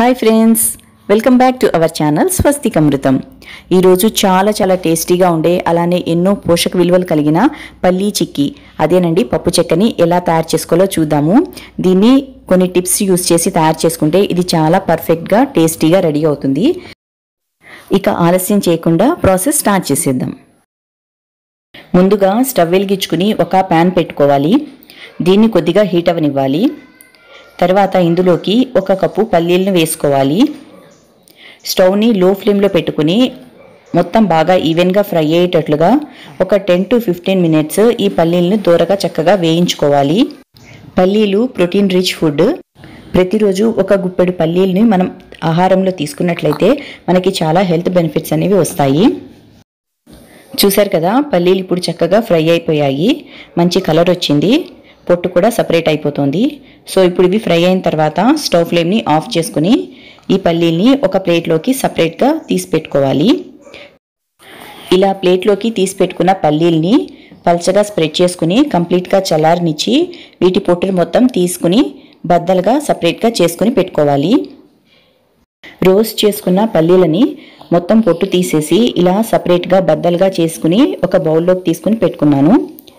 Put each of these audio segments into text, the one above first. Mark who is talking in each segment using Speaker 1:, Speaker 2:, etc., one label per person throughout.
Speaker 1: hi friends welcome back to our channel Swastikamrutham ఈరోజు చాలా చాలా టేస్టీగా ఉండే అలానే ఎన్నో పోషక విలువలు కలిగిన పల్లీ చిక్కీ అదేనండి పప్పు చెక్కని ఎలా తయారు చేసుకోవాలో చూద్దాము దీన్ని కొన్ని టిప్స్ యూస్ చేసి తయారు చేసుకుంటే ఇది చాలా పర్ఫెక్ట్గా టేస్టీగా రెడీ అవుతుంది ఇక ఆలస్యం చేయకుండా ప్రాసెస్ స్టార్ట్ చేసేద్దాం ముందుగా స్టవ్ వెలిగించుకుని ఒక ప్యాన్ పెట్టుకోవాలి దీన్ని కొద్దిగా హీట్ అవనివ్వాలి తర్వాత ఇందులోకి ఒక కప్పు పల్లీలను వేసుకోవాలి స్టవ్ని లో ఫ్లేమ్లో పెట్టుకుని మొత్తం బాగా ఈవెన్గా ఫ్రై అయ్యేటట్లుగా ఒక టెన్ టు ఫిఫ్టీన్ మినిట్స్ ఈ పల్లీలను దూరగా చక్కగా వేయించుకోవాలి పల్లీలు ప్రోటీన్ రిచ్ ఫుడ్ ప్రతిరోజు ఒక గుప్పెడు పల్లీలని మనం ఆహారంలో తీసుకున్నట్లయితే మనకి చాలా హెల్త్ బెనిఫిట్స్ అనేవి వస్తాయి చూశారు కదా పల్లీలు ఇప్పుడు చక్కగా ఫ్రై అయిపోయాయి మంచి కలర్ వచ్చింది పొట్టు కూడా సపరేట్ అయిపోతుంది సో ఇప్పుడు ఇవి ఫ్రై అయిన తర్వాత స్టవ్ ఫ్లేమ్ని ఆఫ్ చేసుకుని ఈ పల్లీల్ని ఒక ప్లేట్లోకి సపరేట్గా తీసి పెట్టుకోవాలి ఇలా ప్లేట్లోకి తీసి పెట్టుకున్న పల్లీల్ని పల్చగా స్ప్రెడ్ చేసుకుని కంప్లీట్గా చల్లారనిచ్చి వీటి పొట్టును మొత్తం తీసుకుని బద్దలుగా సపరేట్గా చేసుకుని పెట్టుకోవాలి రోస్ట్ చేసుకున్న పల్లీలని మొత్తం పొట్టు తీసేసి ఇలా సపరేట్గా బద్దలుగా చేసుకుని ఒక బౌల్లోకి తీసుకుని పెట్టుకున్నాను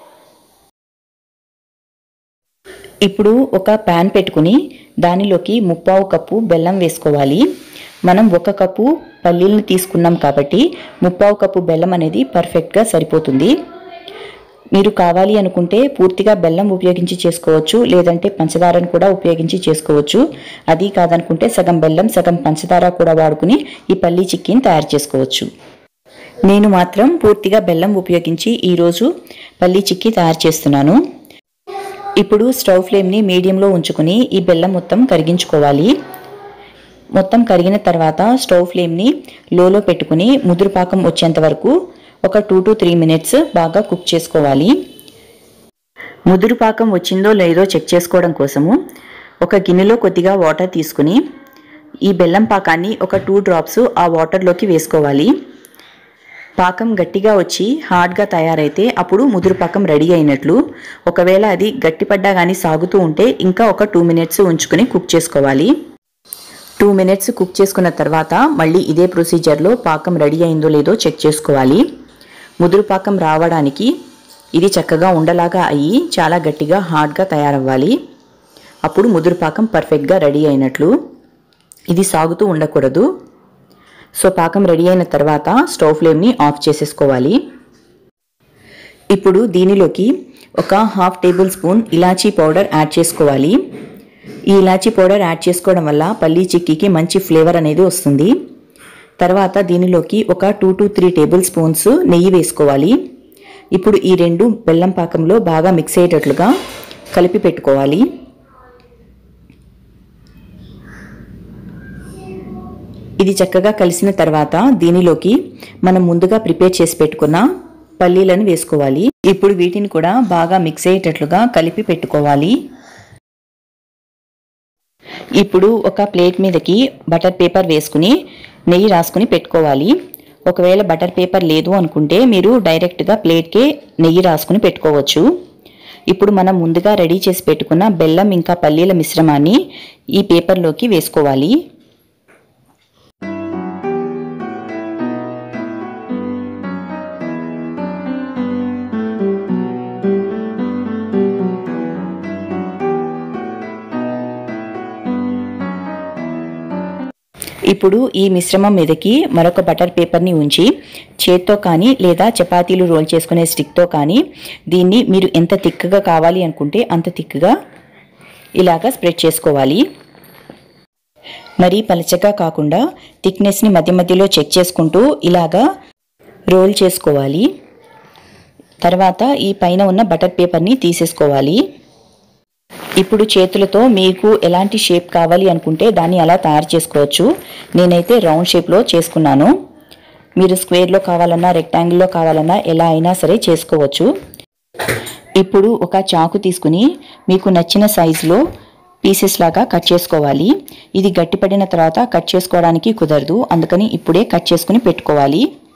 Speaker 1: ఇప్పుడు ఒక ప్యాన్ పెట్టుకుని దానిలోకి ముప్పావు కప్పు బెల్లం వేసుకోవాలి మనం ఒక కప్పు పల్లీలను తీసుకున్నాం కాబట్టి ముప్పావు కప్పు బెల్లం అనేది పర్ఫెక్ట్గా సరిపోతుంది మీరు కావాలి అనుకుంటే పూర్తిగా బెల్లం ఉపయోగించి చేసుకోవచ్చు లేదంటే పంచదారను కూడా ఉపయోగించి చేసుకోవచ్చు అది కాదనుకుంటే సగం బెల్లం సగం పంచదార కూడా వాడుకుని ఈ పల్లీ చిక్కీని తయారు చేసుకోవచ్చు నేను మాత్రం పూర్తిగా బెల్లం ఉపయోగించి ఈరోజు పల్లీ చిక్కీ తయారు చేస్తున్నాను ఇప్పుడు స్టవ్ ఫ్లేమ్ని మీడియంలో ఉంచుకుని ఈ బెల్లం మొత్తం కరిగించుకోవాలి మొత్తం కరిగిన తర్వాత స్టవ్ ఫ్లేమ్ని లోలో పెట్టుకుని ముదురు పాకం వచ్చేంత వరకు ఒక టూ టు త్రీ మినిట్స్ బాగా కుక్ చేసుకోవాలి ముదురు పాకం వచ్చిందో లేదో చెక్ చేసుకోవడం కోసము ఒక గిన్నెలో కొద్దిగా వాటర్ తీసుకుని ఈ బెల్లం పాకాన్ని ఒక టూ డ్రాప్స్ ఆ వాటర్లోకి వేసుకోవాలి పాకం గట్టిగా వచ్చి హార్డ్గా తయారైతే అప్పుడు ముదురు పాకం రెడీ అయినట్లు ఒకవేళ అది గట్టిపడ్డా కానీ సాగుతూ ఉంటే ఇంకా ఒక టూ మినిట్స్ ఉంచుకొని కుక్ చేసుకోవాలి టూ మినిట్స్ కుక్ చేసుకున్న తర్వాత మళ్ళీ ఇదే ప్రొసీజర్లో పాకం రెడీ అయిందో లేదో చెక్ చేసుకోవాలి ముదురు పాకం రావడానికి ఇది చక్కగా ఉండలాగా అయ్యి చాలా గట్టిగా హార్డ్గా తయారవ్వాలి అప్పుడు ముదురు పాకం పర్ఫెక్ట్గా రెడీ అయినట్లు ఇది సాగుతూ ఉండకూడదు సో పాకం రెడీ అయిన తర్వాత స్టవ్ ఫ్లేమ్ని ఆఫ్ చేసేసుకోవాలి ఇప్పుడు దీనిలోకి ఒక హాఫ్ టేబుల్ స్పూన్ ఇలాచీ పౌడర్ యాడ్ చేసుకోవాలి ఈ ఇలాచీ పౌడర్ యాడ్ చేసుకోవడం వల్ల పల్లీ చిక్కీకి మంచి ఫ్లేవర్ అనేది వస్తుంది తర్వాత దీనిలోకి ఒక two to three tablespoons నెయ్యి వేసుకోవాలి ఇప్పుడు ఈ రెండు బెల్లం పాకంలో బాగా మిక్స్ అయ్యేటట్లుగా కలిపి పెట్టుకోవాలి ఇది చక్కగా కలిసిన తర్వాత దీనిలోకి మనం ముందుగా ప్రిపేర్ చేసి పెట్టుకున్న పల్లీలను వేసుకోవాలి ఇప్పుడు వీటిని కూడా బాగా మిక్స్ అయ్యేటట్లుగా కలిపి పెట్టుకోవాలి ఇప్పుడు ఒక ప్లేట్ మీదకి బటర్ పేపర్ వేసుకుని నెయ్యి రాసుకుని పెట్టుకోవాలి ఒకవేళ బటర్ పేపర్ లేదు అనుకుంటే మీరు డైరెక్ట్గా ప్లేట్కే నెయ్యి రాసుకుని పెట్టుకోవచ్చు ఇప్పుడు మనం ముందుగా రెడీ చేసి పెట్టుకున్న బెల్లం ఇంకా పల్లీల మిశ్రమాన్ని ఈ పేపర్లోకి వేసుకోవాలి ఇప్పుడు ఈ మిశ్రమం మీదకి మరొక బటర్ పేపర్ని ఉంచి చేత్తో కానీ లేదా చపాతీలు రోల్ చేసుకునే స్టిక్తో కానీ దీన్ని మీరు ఎంత తిక్కగా కావాలి అనుకుంటే అంత తిక్కగా ఇలాగా స్ప్రెడ్ చేసుకోవాలి మరీ పలచగా కాకుండా థిక్నెస్ని మధ్య మధ్యలో చెక్ చేసుకుంటూ ఇలాగా రోల్ చేసుకోవాలి తర్వాత ఈ పైన ఉన్న బటర్ పేపర్ని తీసేసుకోవాలి ఇప్పుడు చేతులతో మీకు ఎలాంటి షేప్ కావాలి అనుకుంటే దాన్ని అలా తయారు చేసుకోవచ్చు నేనైతే రౌండ్ షేప్లో చేసుకున్నాను మీరు స్క్వేర్లో కావాలన్నా రెక్టాంగిల్లో కావాలన్నా ఎలా అయినా సరే చేసుకోవచ్చు ఇప్పుడు ఒక చాకు తీసుకుని మీకు నచ్చిన సైజులో పీసెస్ లాగా కట్ చేసుకోవాలి ఇది గట్టిపడిన తర్వాత కట్ చేసుకోవడానికి కుదరదు అందుకని ఇప్పుడే కట్ చేసుకుని పెట్టుకోవాలి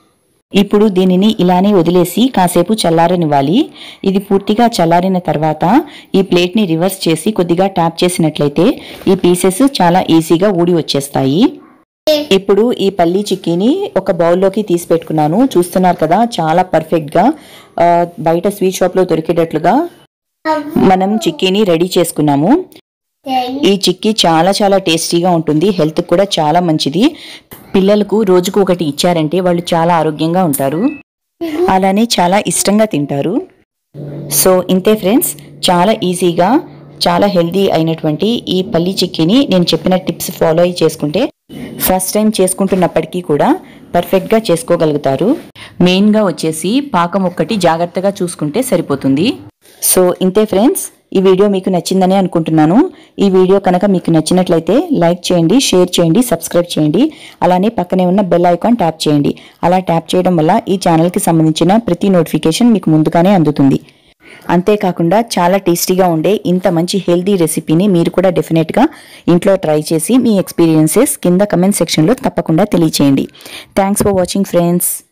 Speaker 1: ఇప్పుడు దీనిని ఇలానే వదిలేసి కాసేపు చల్లారనివ్వాలి ఇది పూర్తిగా చల్లారిన తర్వాత ఈ ప్లేట్ని రివర్స్ చేసి కొద్దిగా ట్యాప్ చేసినట్లయితే ఈ పీసెస్ చాలా ఈజీగా ఊడి వచ్చేస్తాయి ఇప్పుడు ఈ పల్లీ చిక్కీని ఒక బౌల్లోకి తీసి పెట్టుకున్నాను చూస్తున్నారు కదా చాలా పర్ఫెక్ట్గా ఆ, బయట స్వీట్ షాప్లో దొరికేటట్లుగా మనం చిక్కీని రెడీ చేసుకున్నాము ఈ చిక్కీ చాలా చాలా టేస్టీగా ఉంటుంది హెల్త్ కూడా చాలా మంచిది పిల్లలకు రోజుకు ఒకటి ఇచ్చారంటే వాళ్ళు చాలా ఆరోగ్యంగా ఉంటారు అలానే చాలా ఇష్టంగా తింటారు సో ఇంతే ఫ్రెండ్స్ చాలా ఈజీగా చాలా హెల్దీ అయినటువంటి ఈ పల్లి చిక్కీని నేను చెప్పిన టిప్స్ ఫాలో అయ్యి చేసుకుంటే ఫస్ట్ టైం చేసుకుంటున్నప్పటికీ కూడా పర్ఫెక్ట్గా చేసుకోగలుగుతారు మెయిన్గా వచ్చేసి పాకం ఒక్కటి జాగ్రత్తగా చూసుకుంటే సరిపోతుంది సో ఇంతే ఫ్రెండ్స్ ఈ వీడియో మీకు నచ్చిందని అనుకుంటున్నాను ఈ వీడియో కనుక మీకు నచ్చినట్లయితే లైక్ చేయండి షేర్ చేయండి సబ్స్క్రైబ్ చేయండి అలానే పక్కనే ఉన్న బెల్ ఐకాన్ ట్యాప్ చేయండి అలా ట్యాప్ చేయడం వల్ల ఈ ఛానల్కి సంబంధించిన ప్రతి నోటిఫికేషన్ మీకు ముందుగానే అందుతుంది అంతేకాకుండా చాలా టేస్టీగా ఉండే ఇంత మంచి హెల్దీ రెసిపీని మీరు కూడా డెఫినెట్గా ఇంట్లో ట్రై చేసి మీ ఎక్స్పీరియన్సెస్ కింద కమెంట్ సెక్షన్లో తప్పకుండా తెలియచేయండి థ్యాంక్స్ ఫర్ వాచింగ్ ఫ్రెండ్స్